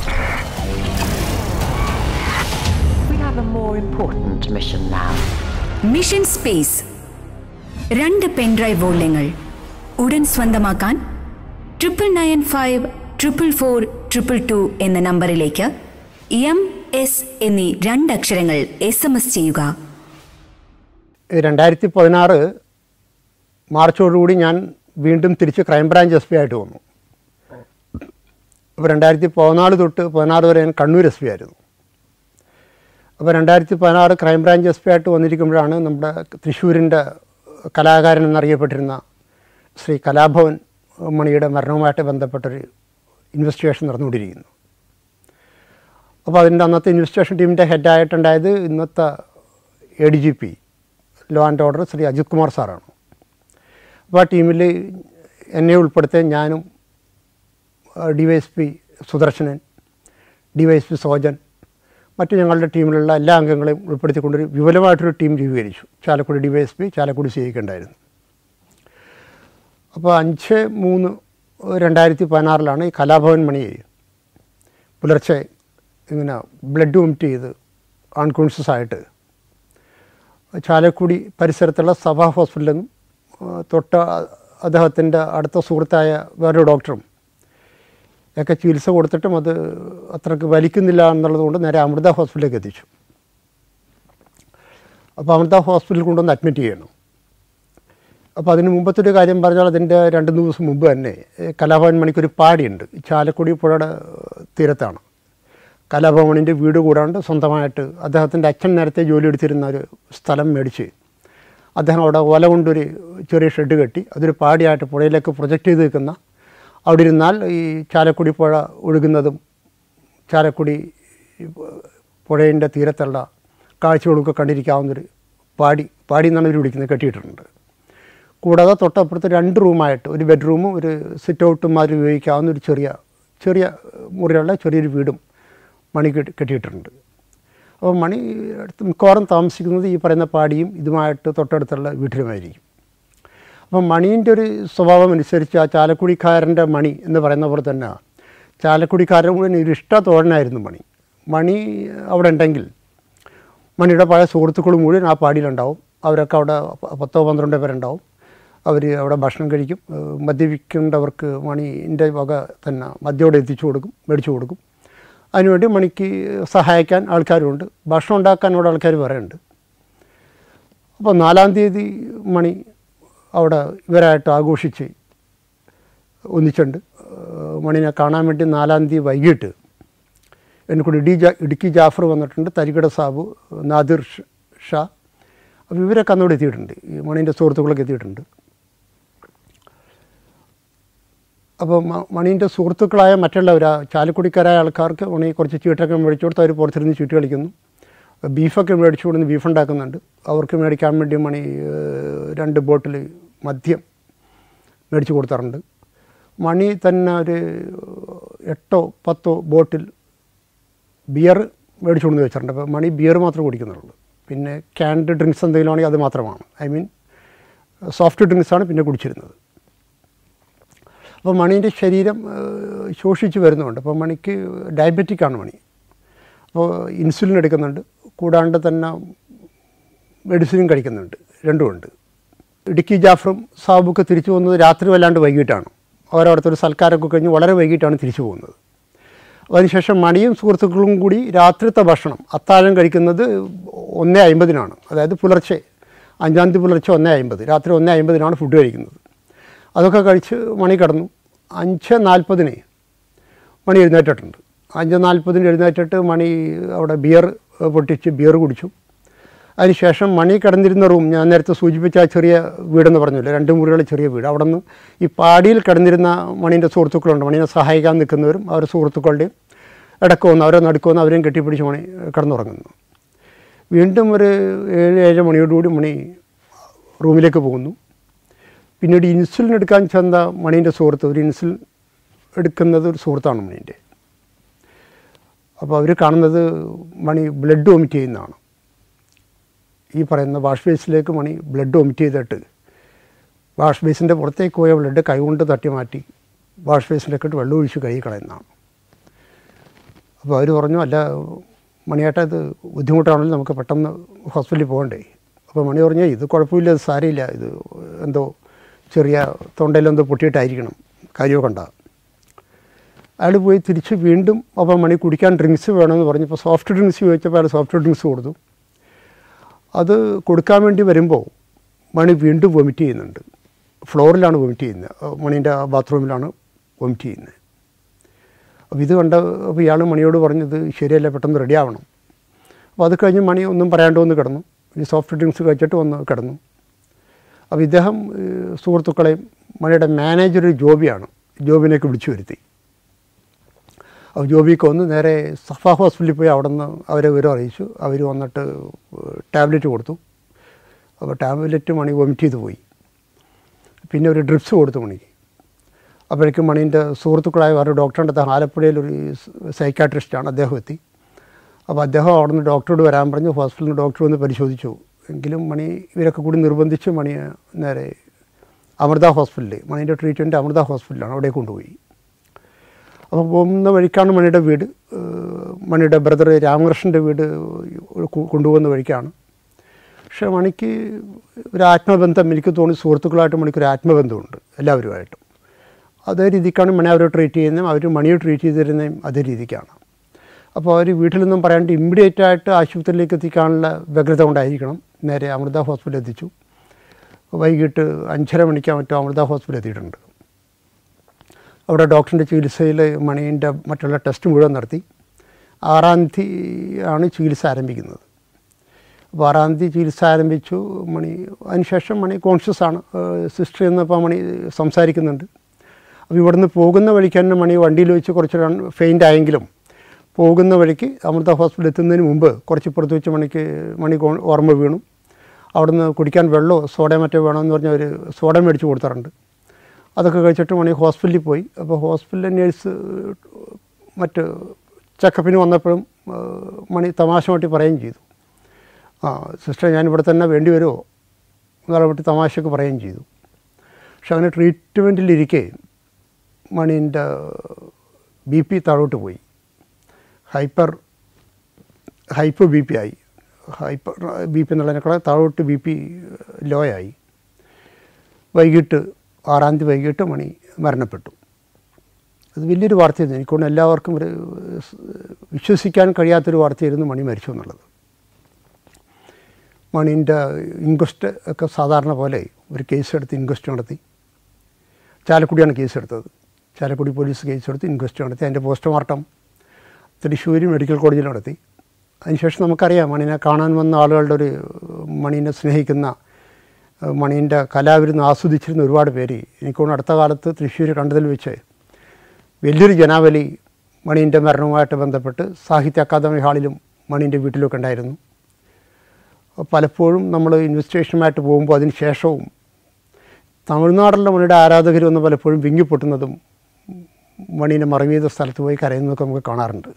We have a more important mission now. Mission space രണ്ട് പെൻഡ്രൈവ് വോള്യങ്ങൾ ഉടൻ സ്വന്തമാക്കാൻ triple nine five triple four triple two എന്ന നമ്പറിലേക്ക് എം എസ് എന്നീ രണ്ടക്ഷരങ്ങൾ എസ് എം എസ് ചെയ്യുക രണ്ടായിരത്തി പതിനാറ് മാർച്ചോടുകൂടി ഞാൻ വീണ്ടും തിരിച്ച് ക്രൈംബ്രാഞ്ച് എസ് പി ആയിട്ട് വന്നു അപ്പോൾ രണ്ടായിരത്തി പതിനാല് തൊട്ട് പതിനാറ് വരെ ഞാൻ കണ്ണൂർ എസ് പി ആയിരുന്നു അപ്പോൾ രണ്ടായിരത്തി പതിനാറ് ക്രൈംബ്രാഞ്ച് എസ് പി ആയിട്ട് വന്നിരിക്കുമ്പോഴാണ് നമ്മുടെ തൃശ്ശൂരിൻ്റെ കലാകാരൻ എന്നറിയപ്പെട്ടിരുന്ന ശ്രീ കലാഭവൻ മണിയുടെ മരണവുമായിട്ട് ബന്ധപ്പെട്ടൊരു ഇൻവെസ്റ്റിഗേഷൻ നടന്നുകൊണ്ടിരിക്കുന്നു അപ്പോൾ അതിൻ്റെ അന്നത്തെ ഇൻവെസ്റ്റിഗേഷൻ ടീമിൻ്റെ ഹെഡായിട്ടുണ്ടായത് ഇന്നത്തെ A D G P law and order Shri Ajith Kumar സാറാണ് അപ്പോൾ ആ ടീമിൽ എന്നെ ഉൾപ്പെടുത്തി ഞാനും D Y S P Sudarshanan D Y S P Sojan മറ്റു ഞങ്ങളുടെ ടീമിലുള്ള എല്ലാ അംഗങ്ങളെയും ഉൾപ്പെടുത്തിക്കൊണ്ടൊരു വിപുലമായിട്ടൊരു ടീം രൂപീകരിച്ചു Chalakudy D Y S P Chalakudy C ഐക്ക് ഉണ്ടായിരുന്നു അപ്പോൾ അഞ്ച് മൂന്ന് രണ്ടായിരത്തി പതിനാറിലാണ് ഈ കലാഭവൻ മണിയെ പുലർച്ചെ ഇങ്ങനെ ബ്ലഡ് വൊമിറ്റ് ചെയ്ത് അൺകോൺഷ്യസ് ആയിട്ട് ചാലക്കുടി പരിസരത്തുള്ള സഭാ ഹോസ്പിറ്റലിൽ നിന്നും ആ, തൊട്ട അദ്ദേഹത്തിൻ്റെ അടുത്ത സുഹൃത്തായ വേറൊരു ഡോക്ടറും ഒക്കെ ചികിത്സ കൊടുത്തിട്ടും അത് അത്രക്ക് വലിക്കുന്നില്ല എന്നുള്ളത് കൊണ്ട് നേരെ അമൃത ഹോസ്പിറ്റലിലേക്ക് എത്തിച്ചു അപ്പോൾ അമൃത ഹോസ്പിറ്റലിൽ കൊണ്ടുവന്ന് അഡ്മിറ്റ് ചെയ്യണം അപ്പോൾ അതിന് മുമ്പത്തെ ഒരു കാര്യം പറഞ്ഞാൽ അതിൻ്റെ രണ്ട് മൂന്ന് ദിവസം മുമ്പ് തന്നെ ഏ, കലാഭവൻ മണിക്കൊരു പാടിയുണ്ട് ഈ ചാലക്കുടി പുഴയുടെ ഏ, തീരത്താണ് കലാഭവനിൻ്റെ വീട് കൂടാണ്ട് സ്വന്തമായിട്ട് അദ്ദേഹത്തിൻ്റെ അച്ഛൻ നേരത്തെ ജോലി എടുത്തിരുന്ന ഒരു സ്ഥലം മേടിച്ച് അദ്ദേഹം അവിടെ ഓല കൊണ്ടൊരു ചെറിയ ഷെഡ് കെട്ടി അതൊരു പാടിയായിട്ട് പുഴയിലേക്ക് പ്രൊജക്റ്റ് ചെയ്ത് നിൽക്കുന്ന അവിടെ ഇരുന്നാൽ ഈ ചാലക്കുടി പുഴ ഒഴുകുന്നതും ചാലക്കുടി പുഴയുടെ തീരത്തുള്ള കാഴ്ചകളൊക്കെ കണ്ടിരിക്കാവുന്നൊരു പാടി പാടി എന്നാണ് ഇവർ വിളിക്കുന്നത് കെട്ടിയിട്ടുണ്ട് കൂടാതെ തൊട്ടപ്പുറത്ത് രണ്ട് റൂമായിട്ട് ഒരു ബെഡ്റൂമും ഒരു സിറ്റ് ഔട്ടും മാതിരി ഉപയോഗിക്കാവുന്ന ഒരു ചെറിയ ചെറിയ മുറിയുള്ള ചെറിയൊരു വീടും മണി കെട്ടി കെട്ടിയിട്ടുണ്ട് അപ്പോൾ മണി അടുത്ത് മിക്കവാറും താമസിക്കുന്നത് ഈ പറയുന്ന പാടിയും ഇതുമായിട്ട് തൊട്ടടുത്തുള്ള വീട്ടിലുമായിരിക്കും അപ്പം മണീൻ്റെ ഒരു സ്വഭാവം അനുസരിച്ച് ആ ചാലക്കുടിക്കാരൻ്റെ മണി എന്ന് പറയുന്ന പോലെ തന്നെ ചാലക്കുടിക്കാരൻ മുഴുവൻ ഒരു ഇഷ്ട തോഴനായിരുന്നു മണി മണി അവിടെ ഉണ്ടെങ്കിൽ മണിയുടെ പഴയ സുഹൃത്തുക്കൾ മുഴുവൻ ആ പാടിയിലുണ്ടാവും അവരൊക്കെ അവിടെ പ- പത്തോ പന്ത്രണ്ടോ പേരുണ്ടാവും അവർ അവിടെ ഭക്ഷണം കഴിക്കും ഏഹ് മദ്യപിക്കേണ്ടവർക്ക് മണീൻ്റെ വക തന്നെ മദ്യം അവിടെ എത്തിച്ചു കൊടുക്കും മേടിച്ചു കൊടുക്കും അതിനുവേണ്ടി മണിക്ക് സഹായിക്കാൻ ആൾക്കാരുണ്ട് ഭക്ഷണം ഉണ്ടാക്കാൻ അവിടെ ആൾക്കാർ പറയുന്നുണ്ട് അപ്പോൾ നാലാം തീയതി മണി അവിടെ ഇവരായിട്ട് ആഘോഷിച്ച് ഒന്നിച്ചുണ്ട് ഏഹ് മണിനെ കാണാൻ വേണ്ടി നാലാം തീയതി വൈകിട്ട് എന്നെ കൂടി ഇടി ജാ ഇടുക്കി ജാഫർ വന്നിട്ടുണ്ട് തരികട സാബു നാദിർ ഷ- ഷാ അപ്പോൾ ഇവരൊക്കെ അന്നോട് എത്തിയിട്ടുണ്ട് ഈ മണീൻ്റെ സുഹൃത്തുക്കളൊക്കെ എത്തിയിട്ടുണ്ട് അപ്പോൾ മണീൻ്റെ സുഹൃത്തുക്കളായ മറ്റുള്ളവർ ആ ചാലക്കുടിക്കാരായ ആൾക്കാർക്ക് മണി കുറച്ച് ചീട്ടൊക്കെ മേടിച്ചു കൊടുത്ത് അവർ പുറത്തിരുന്ന് ചീട്ട് കളിക്കുന്നു ബീഫൊക്കെ മേടിച്ചു കൊടുന്ന് ബീഫ് ഉണ്ടാക്കുന്നുണ്ട് അവർക്ക് മേടിക്കാൻ വേണ്ടി മണി ഏഹ്, രണ്ട് ബോട്ടിൽ മദ്യം മേടിച്ചു കൊടുത്താറുണ്ട് മണി തന്നെ ഒരു എട്ടോ പത്തോ ബോട്ടിൽ ബിയർ മേടിച്ചു കൊണ്ട് വെച്ചിട്ടുണ്ട് അപ്പോൾ മണി ബിയർ മാത്രമേ കുടിക്കുന്നുള്ളൂ പിന്നെ ക്യാൻഡ് ഡ്രിങ്ക്സ് എന്തെങ്കിലും ആണെങ്കിൽ അത് മാത്രമാണ് ഐ മീൻ സോഫ്റ്റ് ഡ്രിങ്ക്സാണ് പിന്നെ കുടിച്ചിരുന്നത് അപ്പോൾ മണീൻ്റെ ശരീരം ഏഹ്, ശോഷിച്ച് വരുന്നുണ്ട് അപ്പോൾ മണിക്ക് ഡയബറ്റിക് ആണ് മണി അപ്പോൾ ഇൻസുലിൻ എടുക്കുന്നുണ്ട് കൂടാണ്ട് തന്നെ മെഡിസിനും കഴിക്കുന്നുണ്ട് രണ്ടുമുണ്ട് ഇടുക്കി ജാഫറും സാബുക്ക് തിരിച്ചു പോകുന്നത് രാത്രി വല്ലാണ്ട് വൈകിട്ടാണ് അവരവിടുത്തെ സൽക്കാരമൊക്കെ കഴിഞ്ഞ് വളരെ വൈകിട്ടാണ് തിരിച്ചു പോകുന്നത് അതിനുശേഷം മണിയും സുഹൃത്തുക്കളും കൂടി രാത്രിത്തെ ഭക്ഷണം അത്താഴം കഴിക്കുന്നത് ഒന്നേ അമ്പതിനാണ് അതായത് പുലർച്ചെ അഞ്ചാം തീയതി പുലർച്ചെ ഒന്നേ അമ്പത് രാത്രി ഒന്നേ അമ്പതിനാണ് ഫുഡ് കഴിക്കുന്നത് അതൊക്കെ കഴിച്ച് മണി കിടന്നു അഞ്ച് നാൽപ്പതിന് മണി എഴുന്നേറ്റിട്ടുണ്ട് അഞ്ച് നാൽപ്പതിന് എഴുന്നേറ്റിട്ട് മണി അവിടെ ബിയർ പൊട്ടിച്ച് ബിയർ കുടിച്ചു അതിനുശേഷം മണി കിടന്നിരുന്ന റൂം ഞാൻ നേരത്തെ സൂചിപ്പിച്ച ആ ചെറിയ വീടെന്ന് പറഞ്ഞില്ല രണ്ട് മുറികളുടെ ചെറിയ വീട് അവിടെ നിന്ന് ഈ പാടിയിൽ കിടന്നിരുന്ന മണീൻ്റെ സുഹൃത്തുക്കളുണ്ട് മണീനെ സഹായിക്കാൻ നിൽക്കുന്നവരും അവരുടെ സുഹൃത്തുക്കളുടെയും ഇടയ്ക്ക് വന്ന് അവരെ നടുക്ക് വന്ന് അവരെയും കെട്ടിപ്പിടിച്ച് മണി കിടന്നുറങ്ങുന്നു വീണ്ടും ഒരു ഏഴ് ഏഴ് മണിയോടുകൂടി മണി റൂമിലേക്ക് പോകുന്നു പിന്നീട് ഇൻസുലിൻ എടുക്കാൻ ചെന്ന മണീൻ്റെ സുഹൃത്ത് ഒരു ഇൻസുലിൻ എടുക്കുന്നത് ഒരു സുഹൃത്താണ് മണീൻ്റെ അപ്പോൾ അവർ കാണുന്നത് മണി ബ്ലഡ് വൊമിറ്റ് ചെയ്യുന്നതാണ് ഈ പറയുന്ന വാഷ് ബേസിലേക്ക് മണി ബ്ലഡ് വൊമിറ്റ് ചെയ്തിട്ട് വാഷ് ബേസിൻ്റെ പുറത്തേക്ക് പോയ ബ്ലഡ് കൈകൊണ്ട് തട്ടി മാറ്റി വാഷ് ബേസിലേക്ക് ഇട്ട് വെള്ളം ഒഴിച്ച് കഴുകി കളയുന്നതാണ് അപ്പോൾ അവർ പറഞ്ഞു അല്ല മണിയേട്ട ഇത് ബുദ്ധിമുട്ടാണെങ്കിൽ നമുക്ക് പെട്ടെന്ന് ഹോസ്പിറ്റലിൽ പോകണ്ടേ അപ്പോൾ മണി പറഞ്ഞു ഇത് കുഴപ്പമില്ല ഇത് സാരമില്ല ഇത് എന്തോ ചെറിയ തൊണ്ടയിലെന്തോ പൊട്ടിയിട്ടായിരിക്കണം കാര്യമൊക്കെ ഉണ്ടാകും അയാൾ പോയി തിരിച്ച് വീണ്ടും അപ്പോൾ മണി കുടിക്കാൻ ഡ്രിങ്ക്സ് വേണമെന്ന് പറഞ്ഞപ്പോൾ സോഫ്റ്റ് ഡ്രിങ്ക്സ് ചോദിച്ചപ്പോൾ അയാൾ സോഫ്റ്റ് ഡ്രിങ്ക്സ് കൊടുത്തു അത് കൊടുക്കാൻ വേണ്ടി വരുമ്പോൾ മണി വീണ്ടും വൊമിറ്റ് ചെയ്യുന്നുണ്ട് ഫ്ലോറിലാണ് വൊമിറ്റ് ചെയ്യുന്നത് അഹ് മണീൻ്റെ ആ ബാത്റൂമിലാണ് വൊമിറ്റ് ചെയ്യുന്നത് അപ്പോൾ ഇത് കണ്ട അപ്പോൾ ഇയാൾ മണിയോട് പറഞ്ഞത് ശരിയല്ല പെട്ടെന്ന് റെഡി ആവണം അപ്പോൾ അത് കഴിഞ്ഞ് മണി ഒന്നും പറയാണ്ട് വന്ന് കിടന്നു ഈ സോഫ്റ്റ് ഡ്രിങ്ക്സ് കഴിച്ചിട്ട് വന്ന് കിടന്നു അപ്പോൾ ഇദ്ദേഹം ഏഹ്, സുഹൃത്തുക്കളെയും മണിയുടെ മാനേജർ ഒരു ജോബിയാണ് ജോബിനേക്ക് വിളിച്ചു വരുത്തി അപ്പോൾ ജോബിക്ക് വന്ന് നേരെ സഫ ഹോസ്പിറ്റലിൽ പോയി അവിടെ നിന്ന് അവരെ വിവരം അറിയിച്ചു അവർ വന്നിട്ട് ടാബ്ലറ്റ് കൊടുത്തു അപ്പോൾ ടാബ്ലറ്റ് മണി വൊമിറ്റ് ചെയ്ത് പോയി പിന്നെ ഒരു ഡ്രിപ്സ് കൊടുത്തു മണിക്ക് അപ്പോഴേക്കും മണീൻ്റെ സുഹൃത്തുക്കളായ വേറെ ഡോക്ടറുണ്ട് അദ്ദേഹം ആലപ്പുഴയിൽ ഒരു സൈക്കാട്രിസ്റ്റാണ് അദ്ദേഹം എത്തി അപ്പോൾ അദ്ദേഹം അവിടെ നിന്ന് ഡോക്ടറോട് വരാൻ പറഞ്ഞു ഹോസ്പിറ്റലിൽ നിന്ന് ഡോക്ടർ വന്ന് പരിശോധിച്ചു എങ്കിലും മണി ഇവരൊക്കെ കൂടി നിർബന്ധിച്ച് മണിയെ നേരെ അമൃത ഹോസ്പിറ്റലിൽ മണീൻ്റെ ട്രീറ്റ്മെൻറ്റ് അമൃത ഹോസ്പിറ്റലാണ് അവിടെ കൊണ്ടുപോയി അപ്പോൾ പോകുന്ന വഴിക്കാണ് മണിയുടെ വീട് ഏഹ് മണിയുടെ ബ്രദർ രാമകൃഷ്ണൻ്റെ വീട് കൊ- കൊണ്ടുപോകുന്ന വഴിക്കാണ് പക്ഷേ മണിക്ക് ഒരു ആത്മബന്ധം എനിക്ക് തോന്നി സുഹൃത്തുക്കളായിട്ട് മണിക്ക് ഒരു ആത്മബന്ധമുണ്ട് എല്ലാവരുമായിട്ടും അതേ രീതിക്കാണ് മണി അവരെ ട്രീറ്റ് ചെയ്യുന്നതും അവർ മണിയെ ട്രീറ്റ് ചെയ്തിരുന്നതും അതേ രീതിക്കാണ് അപ്പോൾ അവർ വീട്ടിൽ നിന്നും പറയാണ്ട് ഇമ്മീഡിയറ്റ് ആയിട്ട് ആശുപത്രിയിലേക്ക് എത്തിക്കാനുള്ള വ്യഗ്രത കൊണ്ടായിരിക്കണം നേരെ അമൃത ഹോസ്പിറ്റലിൽ എത്തിച്ചു വൈകിട്ട് അഞ്ചര മണിക്ക് മറ്റോ അമൃത ഹോസ്പിറ്റലിൽ എത്തിയിട്ടുണ്ട് അവിടെ ഡോക്ടറിൻ്റെ ചികിത്സയിൽ മണീൻ്റെ മറ്റുള്ള ടെസ്റ്റ് മുഴുവൻ നടത്തി ആറാം തീയതി ആണ് ചികിത്സ ആരംഭിക്കുന്നത് അപ്പോൾ ആറാം തീയതി ചികിത്സ ആരംഭിച്ചു മണി അതിനുശേഷം മണി കോൺഷ്യസ് ആണ് സിസ്റ്റർ എന്നപ്പോൾ മണി സംസാരിക്കുന്നുണ്ട് അപ്പോൾ ഇവിടുന്ന് പോകുന്ന വഴിക്ക് തന്നെ മണി വണ്ടിയിൽ വെച്ച് കുറച്ച് ഫെയിൻ്റ് ആയെങ്കിലും പോകുന്ന വഴിക്ക് അമൃത ഹോസ്പിറ്റലിൽ എത്തുന്നതിന് മുമ്പ് കുറച്ച് ഇപ്പുറത്ത് വെച്ച് മണിക്ക് മണി കോ- ഓർമ്മ വീണു അവിടുന്ന് കുടിക്കാൻ വെള്ളമോ സോഡയോ മറ്റോ വേണമെന്ന് പറഞ്ഞ് അവർ സോഡ മേടിച്ച് കൊടുത്താറുണ്ട് അതൊക്കെ കഴിച്ചിട്ട് മണി ഹോസ്പിറ്റലിൽ പോയി അപ്പോൾ ഹോസ്പിറ്റലിലെ നേഴ്സ് മറ്റ് ചെക്കപ്പിന് വന്നപ്പോഴും ആ, മണി തമാശ മട്ടി പറയുകയും ചെയ്തു ആ സിസ്റ്റർ ഞാൻ ഇവിടെ തന്നെ വേണ്ടി വരുമോ എന്നുള്ള മട്ടി തമാശയൊക്കെ പറയുകയും ചെയ്തു പക്ഷെ അങ്ങനെ ട്രീറ്റ്മെൻറ്റിലിരിക്കെ മണീൻ്റെ ബി പി താഴോട്ട് പോയി ഹൈപ്പർ ഹൈപ്പർ ബി പി ആയി ഹൈപ്പർ ബി പി എന്നുള്ളതിനേക്കാൾ താഴോട്ട് ബി പി ലോ ആയി വൈകിട്ട് ആറാം തീയതി വൈകിട്ട് മണി മരണപ്പെട്ടു അത് വലിയൊരു വാർത്തയായിരുന്നു എനിക്കൊണ്ട് എല്ലാവർക്കും ഒരു സ് വിശ്വസിക്കാൻ കഴിയാത്തൊരു വാർത്തയായിരുന്നു മണി മരിച്ചു എന്നുള്ളത് മണീൻ്റെ ഇൻക്വസ്റ്റ് ഒക്കെ സാധാരണ പോലെ ഒരു കേസ് എടുത്ത് ഇൻക്വസ്റ്റ് നടത്തി ചാലക്കുടിയാണ് കേസ് എടുത്തത് ചാലക്കുടി പോലീസ് കേസ് എടുത്ത് ഇൻക്വസ്റ്റ് നടത്തി അതിൻ്റെ പോസ്റ്റ്മോർട്ടം തൃശ്ശൂർ മെഡിക്കൽ കോളേജിൽ നടത്തി അതിനുശേഷം നമുക്കറിയാം മണീനെ കാണാൻ വന്ന ആളുകളുടെ ഒരു മണീനെ സ്നേഹിക്കുന്ന മണീൻ്റെ കലാവിരുന്ന് ആസ്വദിച്ചിരുന്ന ഒരുപാട് പേര് എനിക്കൊന്ന് അടുത്ത കാലത്ത് തൃശ്ശൂർ കണ്ടതിൽ വെച്ച് വലിയൊരു ജനാവലി മണീൻ്റെ മരണവുമായിട്ട് ബന്ധപ്പെട്ട് സാഹിത്യ അക്കാദമി ഹാളിലും മണീൻ്റെ വീട്ടിലൊക്കെ ഉണ്ടായിരുന്നു പലപ്പോഴും നമ്മൾ ഇൻവെസ്റ്റിഗേഷനുമായിട്ട് പോകുമ്പോൾ അതിന് ശേഷവും തമിഴ്നാടുള്ള മണിയുടെ ആരാധകർ വന്ന് പലപ്പോഴും വിങ്ങിപ്പൊട്ടുന്നതും മണീനെ മറവ് ചെയ്ത സ്ഥലത്ത് പോയി കരയുന്നതൊക്കെ നമുക്ക് കാണാറുണ്ട്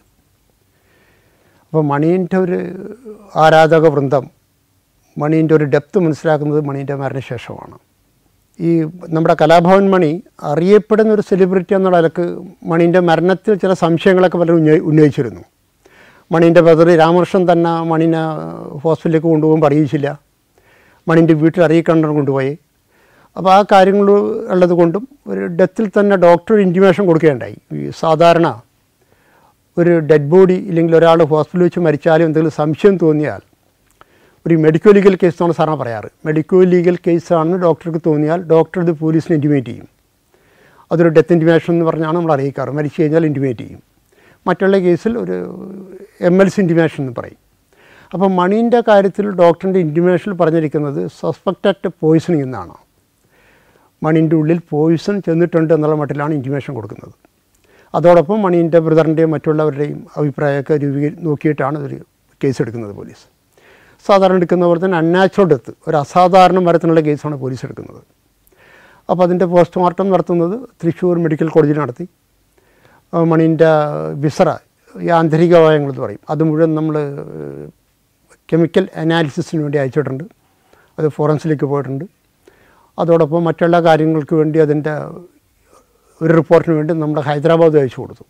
അപ്പോൾ മണീൻ്റെ ഒരു ആരാധക വൃന്ദം മണീൻ്റെ ഒരു ഡെപ്ത് മനസ്സിലാക്കുന്നത് മണീൻ്റെ മരണശേഷമാണ് ഈ നമ്മുടെ കലാഭവൻ മണി അറിയപ്പെടുന്ന ഒരു സെലിബ്രിറ്റി എന്നുള്ള നിലക്ക് മണീൻ്റെ മരണത്തിൽ ചില സംശയങ്ങളൊക്കെ പലരും ഉന്നയി ഉന്നയിച്ചിരുന്നു മണീൻ്റെ ബ്രദർ രാമകൃഷ്ണൻ തന്നെ മണീനെ ഹോസ്പിറ്റലിലേക്ക് കൊണ്ടുപോകുമ്പോൾ അറിയിച്ചില്ല മണീൻ്റെ വീട്ടിൽ അറിയിക്കണം കൊണ്ടുപോയി അപ്പോൾ ആ കാര്യങ്ങൾ ഉള്ളത് കൊണ്ടും ഒരു ഡെത്തിൽ തന്നെ ഡോക്ടർ ഇൻറ്റിമേഷൻ കൊടുക്കുകയുണ്ടായി ഈ സാധാരണ ഒരു ഡെഡ് ബോഡി ഇല്ലെങ്കിൽ ഒരാൾ ഹോസ്പിറ്റലിൽ വെച്ച് മരിച്ചാലും എന്തെങ്കിലും സംശയം തോന്നിയാൽ ഒരു മെഡിക്കോ ലീഗൽ കേസ് എന്നാണ് സാറിന് പറയാറ് മെഡിക്കോ ലീഗൽ കേസാണെന്ന് ഡോക്ടർക്ക് തോന്നിയാൽ ഡോക്ടർ ഇത് പോലീസിനെ ഇൻറ്റിമേറ്റ് ചെയ്യും അതൊരു ഡെത്ത് ഇൻറ്റിമേഷൻ എന്ന് പറഞ്ഞാണ് നമ്മൾ അറിയിക്കാറ് മരിച്ചു കഴിഞ്ഞാൽ ഇൻറ്റിമേറ്റ് ചെയ്യും മറ്റുള്ള കേസിൽ ഒരു എം എൽ സി ഇൻറ്റിമേഷൻ എന്ന് പറയും അപ്പോൾ മണീൻ്റെ കാര്യത്തിൽ ഡോക്ടറിൻ്റെ ഇൻറ്റിമേഷനിൽ പറഞ്ഞിരിക്കുന്നത് സസ്പെക്റ്റഡ് പോയിസണിങ് എന്നാണ് മണീൻ്റെ ഉള്ളിൽ പോയിസൺ ചെന്നിട്ടുണ്ട് എന്നുള്ള മട്ടിലാണ് ഇൻറ്റിമേഷൻ കൊടുക്കുന്നത് അതോടൊപ്പം മണീൻ്റെ ബ്രദറിൻ്റെയും മറ്റുള്ളവരുടെയും അഭിപ്രായമൊക്കെ രൂപീ നോക്കിയിട്ടാണ് ഒരു കേസ് എടുക്കുന്നത് പോലീസ് സാധാരണ എടുക്കുന്ന പോലെ തന്നെ അൺനാച്ചുറൽ ഡെത്ത് ഒരു അസാധാരണ മരത്തിനുള്ള കേസാണ് പോലീസ് എടുക്കുന്നത് അപ്പോൾ അതിൻ്റെ പോസ്റ്റ്മോർട്ടം നടത്തുന്നത് തൃശ്ശൂർ മെഡിക്കൽ കോളേജിൽ നടത്തി ആ, മണീൻ്റെ വിസറ ഈ ആന്തരിക അവയവങ്ങൾ എന്ന് പറയും അത് മുഴുവൻ നമ്മൾ കെമിക്കൽ അനാലിസിസിന് വേണ്ടി അയച്ചിട്ടുണ്ട് അത് ഫോറൻസിലേക്ക് പോയിട്ടുണ്ട് അതോടൊപ്പം മറ്റുള്ള കാര്യങ്ങൾക്ക് വേണ്ടി അതിൻ്റെ ഒരു റിപ്പോർട്ടിന് വേണ്ടി നമ്മുടെ ഹൈദരാബാദ് അയച്ചു കൊടുത്തു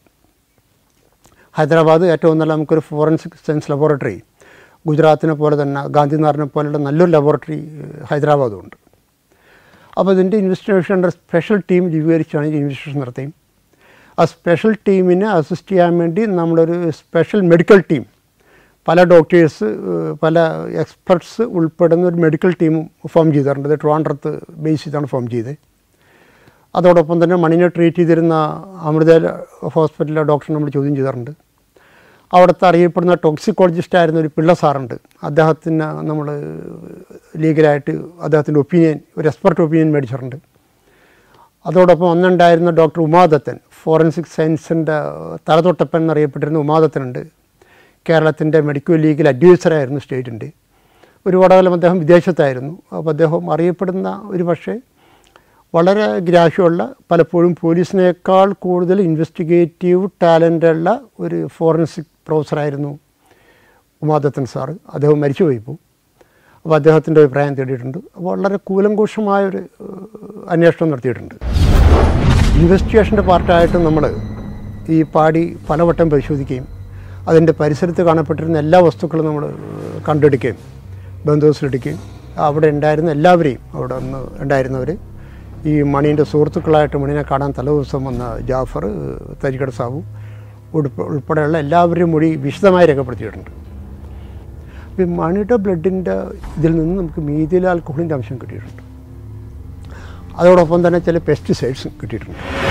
ഹൈദരാബാദ് ഏറ്റവും നല്ല നമുക്കൊരു ഫോറൻസിക് സയൻസ് ലബോറട്ടറി ഗുജറാത്തിനെ പോലെ തന്നെ ഗാന്ധിനഗറിനെ പോലുള്ള നല്ലൊരു ലബോറട്ടറി ഹൈദരാബാദും ഉണ്ട് അപ്പോൾ ഇതിൻ്റെ ഇൻവെസ്റ്റിഗേഷൻ സ്പെഷ്യൽ ടീം രൂപീകരിച്ചാണ് ഈ ഇൻവെസ്റ്റിഗേഷൻ നടത്തിയും ആ സ്പെഷ്യൽ ടീമിനെ അസിസ്റ്റ് ചെയ്യാൻ വേണ്ടി നമ്മളൊരു സ്പെഷ്യൽ മെഡിക്കൽ ടീം പല ഡോക്ടേഴ്സ് പല എക്സ്പെർട്സ് ഉൾപ്പെടുന്ന ഒരു മെഡിക്കൽ ടീമും ഫോം ചെയ്തിട്ടുണ്ട് ഇത് ട്രിവാൻഡ്രത്ത് ബേസ് ചെയ്താണ് ഫോം ചെയ്തത് അതോടൊപ്പം തന്നെ മണിനെ ട്രീറ്റ് ചെയ്തിരുന്ന അമൃത ഹോസ്പിറ്റലിലെ ഡോക്ടറെ നമ്മൾ ചോദ്യം ചെയ്തിട്ടുണ്ട് അവിടുത്തെ അറിയപ്പെടുന്ന ടോക്സിക്കോളജിസ്റ്റ് ആയിരുന്ന ഒരു പിള്ള സാറുണ്ട് അദ്ദേഹത്തിന് നമ്മൾ ലീഗലായിട്ട് അദ്ദേഹത്തിൻ്റെ ഒപ്പീനിയൻ ഒരു എക്സ്പെർട്ട് ഒപ്പീനിയൻ മേടിച്ചിട്ടുണ്ട് അതോടൊപ്പം അന്നുണ്ടായിരുന്ന ഡോക്ടർ ഉമാദത്തൻ ഫോറൻസിക് സയൻസിൻ്റെ തലതൊട്ടപ്പൻ എന്നറിയപ്പെട്ടിരുന്ന ഉമാദത്തനുണ്ട് കേരളത്തിൻ്റെ മെഡിക്കൽ ലീഗിൽ അഡ്വൈസറായിരുന്നു സ്റ്റേറ്റിൻ്റെ ഒരുപാട് കാലം അദ്ദേഹം വിദേശത്തായിരുന്നു അപ്പോൾ അദ്ദേഹം അറിയപ്പെടുന്ന ഒരു പക്ഷേ വളരെ ഗ്രാഹ്യമുള്ള പലപ്പോഴും പോലീസിനേക്കാൾ കൂടുതൽ ഇൻവെസ്റ്റിഗേറ്റീവ് ടാലൻ്റുള്ള ഒരു ഫോറൻസിക് പ്രൊഫസറായിരുന്നു ഉമാദത്തൻ സാറ് അദ്ദേഹം മരിച്ചുപോയി ഇപ്പോൾ അപ്പോൾ അദ്ദേഹത്തിൻ്റെ അഭിപ്രായം തേടിയിട്ടുണ്ട് അപ്പോൾ വളരെ കൂലങ്കൂഷമായൊരു ഏഹ്, അന്വേഷണം നടത്തിയിട്ടുണ്ട് ഇൻവെസ്റ്റിഗേഷൻ്റെ പാർട്ടായിട്ട് നമ്മൾ ഈ പാടി പലവട്ടം പരിശോധിക്കുകയും അതിൻ്റെ പരിസരത്ത് കാണപ്പെട്ടിരുന്ന എല്ലാ വസ്തുക്കളും നമ്മൾ കണ്ടെടുക്കുകയും ബന്ധുവസിലെടുക്കുകയും അവിടെ ഉണ്ടായിരുന്ന എല്ലാവരെയും അവിടെ ഒന്ന് ഉണ്ടായിരുന്നവർ ഈ മണീൻ്റെ സുഹൃത്തുക്കളായിട്ട് മണീനെ കാണാൻ തലേദിവസം വന്ന ജാഫർ തരികട സാബു ഉൾപ്പെ ഉൾപ്പെടെയുള്ള എല്ലാവരെയും മൊഴി വിശദമായി രേഖപ്പെടുത്തിയിട്ടുണ്ട് അപ്പോൾ ഈ മണിയുടെ ബ്ലഡിൻ്റെ ഇതിൽ നിന്ന് നമുക്ക് മീതിയിൽ ആൽക്കഹോളിൻ്റെ അംശം കിട്ടിയിട്ടുണ്ട് അതോടൊപ്പം തന്നെ ചില പെസ്റ്റിസൈഡ്സും കിട്ടിയിട്ടുണ്ട്